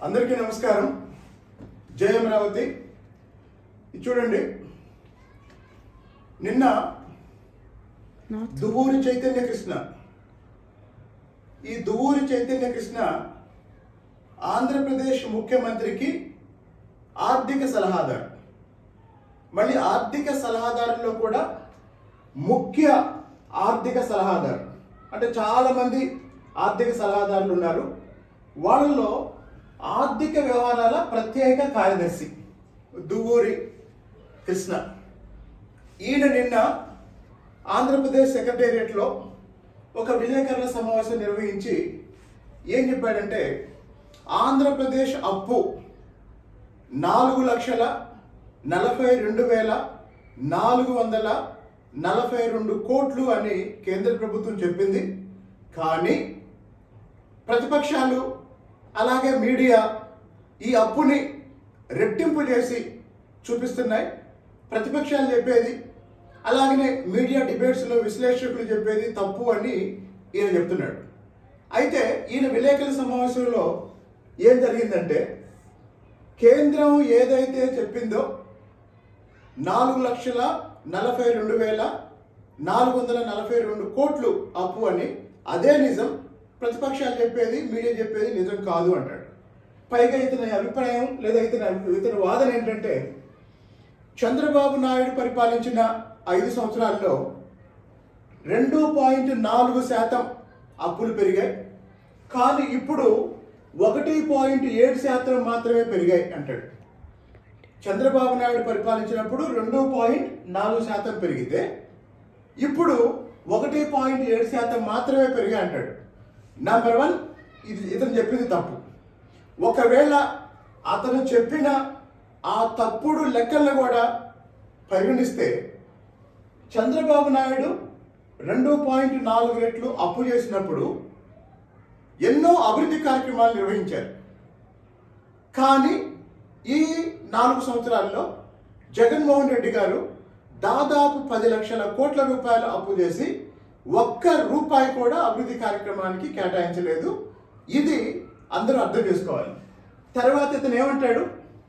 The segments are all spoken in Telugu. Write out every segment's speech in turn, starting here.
అందరికీ నమస్కారం జయ అమరావతి ఇది చూడండి నిన్న దువ్వూరి చైతన్య కృష్ణ ఈ దువ్వూరి చైతన్య కృష్ణ ఆంధ్రప్రదేశ్ ముఖ్యమంత్రికి ఆర్థిక సలహాదారు మళ్ళీ ఆర్థిక సలహాదారుల్లో కూడా ముఖ్య ఆర్థిక సలహాదారు అంటే చాలా మంది ఆర్థిక సలహాదారులు ఉన్నారు వాళ్ళలో ఆర్థిక వ్యవహారాల ప్రత్యేక కార్యదర్శి దువ్వూరి కృష్ణ ఈయన నిన్న ఆంధ్రప్రదేశ్ సెక్రటేరియట్లో ఒక విలేకరుల సమావేశం నిర్వహించి ఏం చెప్పాడంటే ఆంధ్రప్రదేశ్ అప్పు నాలుగు లక్షల నలభై రెండు వేల నాలుగు వందల నలభై రెండు కోట్లు అని కేంద్ర ప్రభుత్వం చెప్పింది కానీ ప్రతిపక్షాలు అలాగే మీడియా ఈ అప్పుని రెట్టింపు చేసి చూపిస్తున్నాయి ప్రతిపక్షాలు చెప్పేది అలాగనే మీడియా డిబేట్స్లో విశ్లేషకులు చెప్పేది తప్పు అని ఈయన చెప్తున్నాడు అయితే ఈయన విలేకరుల సమావేశంలో ఏం జరిగిందంటే కేంద్రం ఏదైతే చెప్పిందో నాలుగు లక్షల నలభై రెండు వేల నాలుగు వందల నలభై రెండు కోట్లు అప్పు అని అదే నిజం ప్రతిపక్షాలు చెప్పేది మీడియా చెప్పేది నిజం కాదు అంటాడు పైగా ఇతని అభిప్రాయం లేదా ఇతని ఇతని వాదన ఏంటంటే చంద్రబాబు నాయుడు పరిపాలించిన ఐదు సంవత్సరాల్లో రెండు పాయింట్ నాలుగు శాతం అప్పులు పెరిగాయి కానీ ఇప్పుడు ఒకటి పాయింట్ ఏడు శాతం మాత్రమే పెరిగాయి అంటాడు చంద్రబాబు నాయుడు పరిపాలించినప్పుడు రెండు పాయింట్ నాలుగు శాతం పెరిగితే ఇప్పుడు ఒకటి పాయింట్ ఏడు శాతం మాత్రమే పెరిగాయి అంటాడు నెంబర్ వన్ ఇది ఇతను చెప్పింది తప్పు ఒకవేళ అతను చెప్పిన ఆ తప్పుడు లెక్కలను కూడా పరిగణిస్తే చంద్రబాబు నాయుడు రెండు పాయింట్ నాలుగు రెట్లు అప్పు చేసినప్పుడు ఎన్నో అభివృద్ధి కార్యక్రమాలు నిర్వహించారు కానీ ఈ నాలుగు సంవత్సరాల్లో జగన్మోహన్ రెడ్డి గారు దాదాపు పది లక్షల కోట్ల రూపాయలు అప్పు చేసి ఒక్క రూపాయి కూడా అభివృద్ధి కార్యక్రమానికి కేటాయించలేదు ఇది అందరూ అర్థం చేసుకోవాలి తర్వాత ఇతను ఏమంటాడు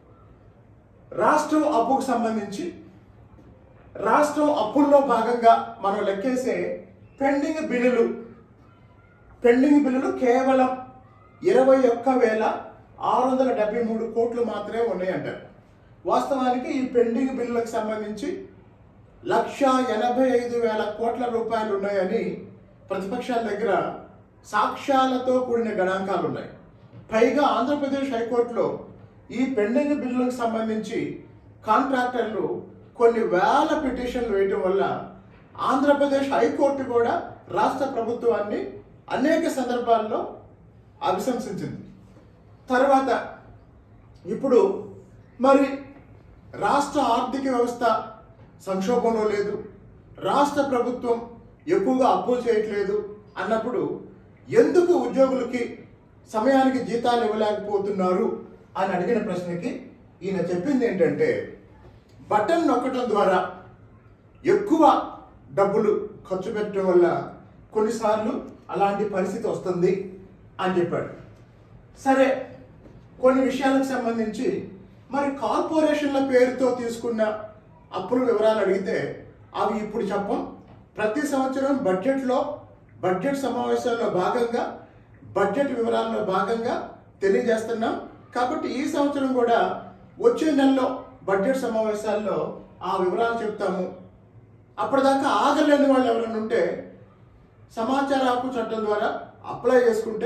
రాష్ట్రం అప్పుకు సంబంధించి రాష్ట్రం అప్పుల్లో భాగంగా మనం లెక్కేసే పెండింగ్ బిల్లులు పెండింగ్ బిల్లులు కేవలం ఇరవై ఒక్క వేల ఆరు వందల డెబ్బై మూడు కోట్లు మాత్రమే ఉన్నాయంటారు వాస్తవానికి ఈ పెండింగ్ బిల్లులకు సంబంధించి లక్ష ఎనభై ఐదు వేల కోట్ల రూపాయలు ఉన్నాయని ప్రతిపక్షాల దగ్గర సాక్ష్యాలతో కూడిన గణాంకాలు ఉన్నాయి పైగా ఆంధ్రప్రదేశ్ హైకోర్టులో ఈ పెండింగ్ బిల్లులకు సంబంధించి కాంట్రాక్టర్లు కొన్ని వేల పిటిషన్లు వేయటం వల్ల ఆంధ్రప్రదేశ్ హైకోర్టు కూడా రాష్ట్ర ప్రభుత్వాన్ని అనేక సందర్భాల్లో అభిశంసించింది తర్వాత ఇప్పుడు మరి రాష్ట్ర ఆర్థిక వ్యవస్థ సంక్షోభంలో లేదు రాష్ట్ర ప్రభుత్వం ఎక్కువగా అప్పులు చేయట్లేదు అన్నప్పుడు ఎందుకు ఉద్యోగులకి సమయానికి జీతాలు ఇవ్వలేకపోతున్నారు అని అడిగిన ప్రశ్నకి ఈయన చెప్పింది ఏంటంటే బటన్ నొక్కటం ద్వారా ఎక్కువ డబ్బులు ఖర్చు పెట్టడం వల్ల కొన్నిసార్లు అలాంటి పరిస్థితి వస్తుంది అని చెప్పాడు సరే కొన్ని విషయాలకు సంబంధించి మరి కార్పొరేషన్ల పేరుతో తీసుకున్న అప్పుల వివరాలు అడిగితే అవి ఇప్పుడు చెప్పం ప్రతి సంవత్సరం బడ్జెట్లో బడ్జెట్ సమావేశాల్లో భాగంగా బడ్జెట్ వివరాల్లో భాగంగా తెలియజేస్తున్నాం కాబట్టి ఈ సంవత్సరం కూడా వచ్చే నెలలో బడ్జెట్ సమావేశాల్లో ఆ వివరాలు చెప్తాము అప్పటిదాకా ఆగలేని వాళ్ళు ఎవరైనా ఉంటే సమాచార హక్కు చట్టం ద్వారా అప్లై చేసుకుంటే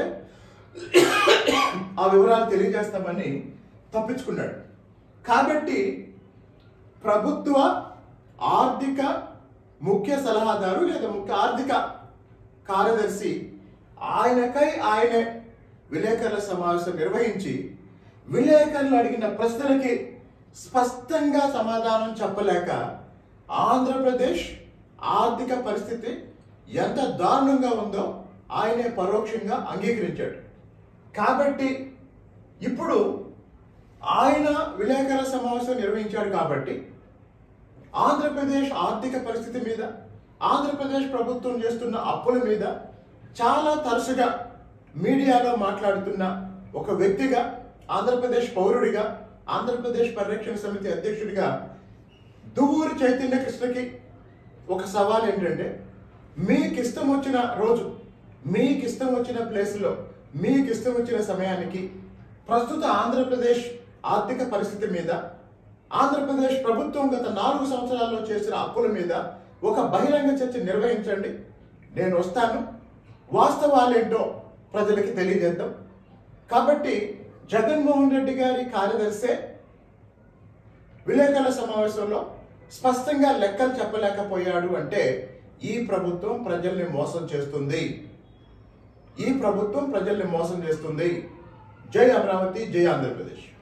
ఆ వివరాలు తెలియజేస్తామని తప్పించుకున్నాడు కాబట్టి ప్రభుత్వ ఆర్థిక ముఖ్య సలహాదారు లేదా ముఖ్య ఆర్థిక కార్యదర్శి ఆయనకై ఆయనే విలేకరుల సమావేశం నిర్వహించి విలేకరులు అడిగిన ప్రశ్నలకి స్పష్టంగా సమాధానం చెప్పలేక ఆంధ్రప్రదేశ్ ఆర్థిక పరిస్థితి ఎంత దారుణంగా ఉందో ఆయనే పరోక్షంగా అంగీకరించాడు కాబట్టి ఇప్పుడు ఆయన విలేకరుల సమావేశం నిర్వహించాడు కాబట్టి ఆంధ్రప్రదేశ్ ఆర్థిక పరిస్థితి మీద ఆంధ్రప్రదేశ్ ప్రభుత్వం చేస్తున్న అప్పుల మీద చాలా తరచుగా మీడియాలో మాట్లాడుతున్న ఒక వ్యక్తిగా ఆంధ్రప్రదేశ్ పౌరుడిగా ఆంధ్రప్రదేశ్ పరిరక్షణ సమితి అధ్యక్షుడిగా దువ్వూరు చైతన్య కృష్ణకి ఒక సవాల్ ఏంటంటే మీకు ఇష్టం వచ్చిన రోజు మీకు ఇష్టం వచ్చిన ప్లేస్లో మీకు ఇష్టం వచ్చిన సమయానికి ప్రస్తుత ఆంధ్రప్రదేశ్ ఆర్థిక పరిస్థితి మీద ఆంధ్రప్రదేశ్ ప్రభుత్వం గత నాలుగు సంవత్సరాల్లో చేసిన అప్పుల మీద ఒక బహిరంగ చర్చ నిర్వహించండి నేను వస్తాను వాస్తవాలేంటో ప్రజలకి తెలియజేద్దాం కాబట్టి జగన్మోహన్ రెడ్డి గారి కార్యదర్శే విలేకరుల సమావేశంలో స్పష్టంగా లెక్కలు చెప్పలేకపోయాడు అంటే ఈ ప్రభుత్వం ప్రజల్ని మోసం చేస్తుంది ఈ ప్రభుత్వం ప్రజల్ని మోసం చేస్తుంది జై అమరావతి జై ఆంధ్రప్రదేశ్